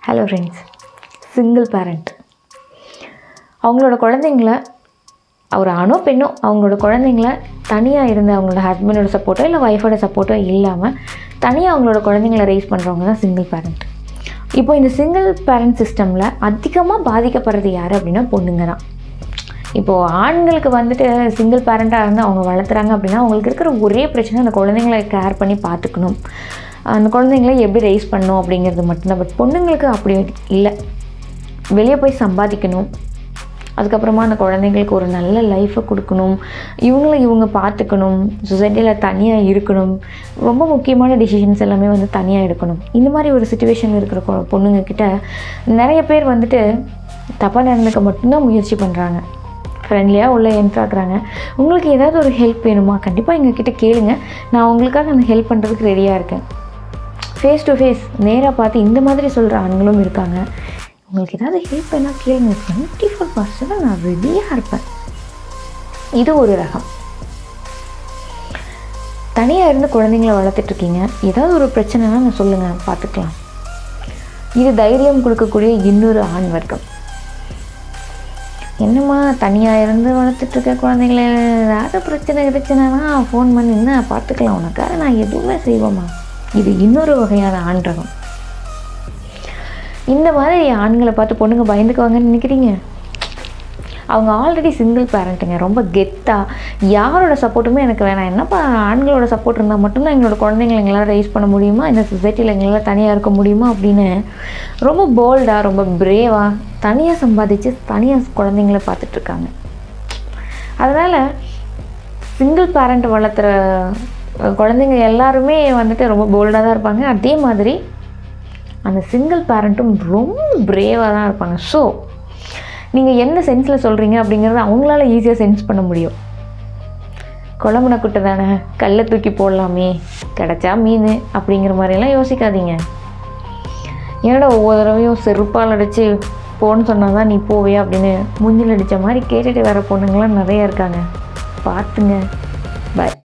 hello friends single parent அவங்களோட குழந்தைங்கள ஒரு ஆணோ பெண்ணோ அவங்களோட குழந்தைங்கள தனியாக இருந்த அவங்களோட ஹஸ்பண்டோட சப்போர்ட்டோ இல்லை ஒய்ஃபோட சப்போர்ட்டோ இல்லாமல் தனியாக அவங்களோட குழந்தைங்கள ரைஸ் பண்ணுறவங்க தான் சிங்கிள் பேரண்ட் இப்போ இந்த சிங்கிள் பேரண்ட் சிஸ்டமில் அதிகமாக பாதிக்கப்படுறது யார் அப்படின்னா பொண்ணுங்க தான் இப்போது ஆண்களுக்கு வந்துட்டு சிங்கிள் பேரண்ட்டாக இருந்து அவங்க வளர்த்துறாங்க அப்படின்னா அவங்களுக்கு இருக்கிற ஒரே பிரச்சனை அந்த குழந்தைங்களை கேர் பண்ணி பார்த்துக்கணும் அந்த குழந்தைங்கள எப்படி ரைஸ் பண்ணணும் அப்படிங்கிறது மட்டும்தான் பட் பொண்ணுங்களுக்கு அப்படி இல்லை வெளியே போய் சம்பாதிக்கணும் அதுக்கப்புறமா அந்த குழந்தைங்களுக்கு ஒரு நல்ல லைஃப்பை கொடுக்கணும் இவங்கள இவங்க பார்த்துக்கணும் சொசைட்டியில் தனியாக இருக்கணும் ரொம்ப முக்கியமான டிசிஷன்ஸ் எல்லாமே வந்து தனியாக எடுக்கணும் இந்த மாதிரி ஒரு சுச்சுவேஷனில் இருக்கிற பொ- பொண்ணுங்க கிட்ட நிறைய பேர் வந்துட்டு தப்பாக நடந்துக்க மட்டும்தான் முயற்சி பண்ணுறாங்க ஃப்ரெண்ட்லியாக உள்ள என்ட்ராக்குறாங்க உங்களுக்கு ஏதாவது ஒரு ஹெல்ப் வேணுமா கண்டிப்பாக எங்ககிட்ட கேளுங்க நான் உங்களுக்காக அந்த ஹெல்ப் பண்ணுறதுக்கு ரெடியாக இருக்கேன் ஃபேஸ் டு ஃபேஸ் நேராக பார்த்து இந்த மாதிரி சொல்கிற ஆண்களும் இருக்காங்க உங்களுக்கு ஏதாவது ஹெல்ப் வேணால் கேளுங்க டுவெண்ட்டி ஃபோர் பர்சன்ட் நான் ரெடியாக இருப்பேன் இது ஒரு ரகம் தனியாக இருந்து குழந்தைங்கள வளர்த்துட்ருக்கீங்க ஏதாவது ஒரு பிரச்சனைனா நான் சொல்லுங்கள் பார்த்துக்கலாம் இது தைரியம் கொடுக்கக்கூடிய இன்னொரு ஆண் வர்க்கம் என்னம்மா தனியாக இருந்து வளர்த்துட்ருக்க குழந்தைங்கள ஏதாவது பிரச்சனை பிரச்சனைனா ஃபோன் பண்ணி என்ன பார்த்துக்கலாம் உனக்காக நான் எதுவுமே செய்வோம்மா இது இன்னொரு வகையான ஆண் ரகம் இந்த மாதிரி ஆண்களை பார்த்து பொண்ணுங்க பயந்துக்குவாங்கன்னு நினைக்கிறீங்க அவங்க ஆல்ரெடி சிங்கிள் பேரண்ட்டுங்க ரொம்ப கெத்தாக யாரோட சப்போர்ட்டுமே எனக்கு வேணாம் என்னப்பா ஆண்களோட சப்போர்ட் இருந்தால் மட்டும்தான் எங்களோட குழந்தைங்களை எங்களால் ரைஸ் பண்ண முடியுமா இந்த சொசைட்டியில் எங்களால் தனியாக இருக்க முடியுமா அப்படின்னு ரொம்ப போல்டாக ரொம்ப பிரேவாக தனியாக சம்பாதிச்சு தனியாக குழந்தைங்கள பார்த்துட்ருக்காங்க அதனால் சிங்கிள் பேரண்ட் வளர்த்துற அஹ், குழந்தைங்க எல்லாருமே வந்துட்டு ரொம்ப போல்டாக தான் இருப்பாங்க அதே மாதிரி அந்த சிங்கிள் பேரண்ட்டும் ரொம்ப பிரேவாக தான் இருப்பாங்க ஸோ நீங்கள் என்ன சென்ஸில் சொல்கிறீங்க அப்படிங்கிறத அவங்களால ஈஸியாக சென்ஸ் பண்ண முடியும் குழம்புன குட்டை தானே கல்லை தூக்கி போடலாமே கிடச்சா மீன் அப்படிங்கிற மாதிரியெல்லாம் யோசிக்காதீங்க என்னடா ஒவ்வொரு தடவையும் செருப்பால் அடித்து போன்னு சொன்னால் தான் நீ போவியா அப்படின்னு முஞ்சில் அடித்த மாதிரி கேட்டுட்டு வர பொண்ணுங்களாம் நிறைய இருக்காங்க பார்த்துங்க பாய்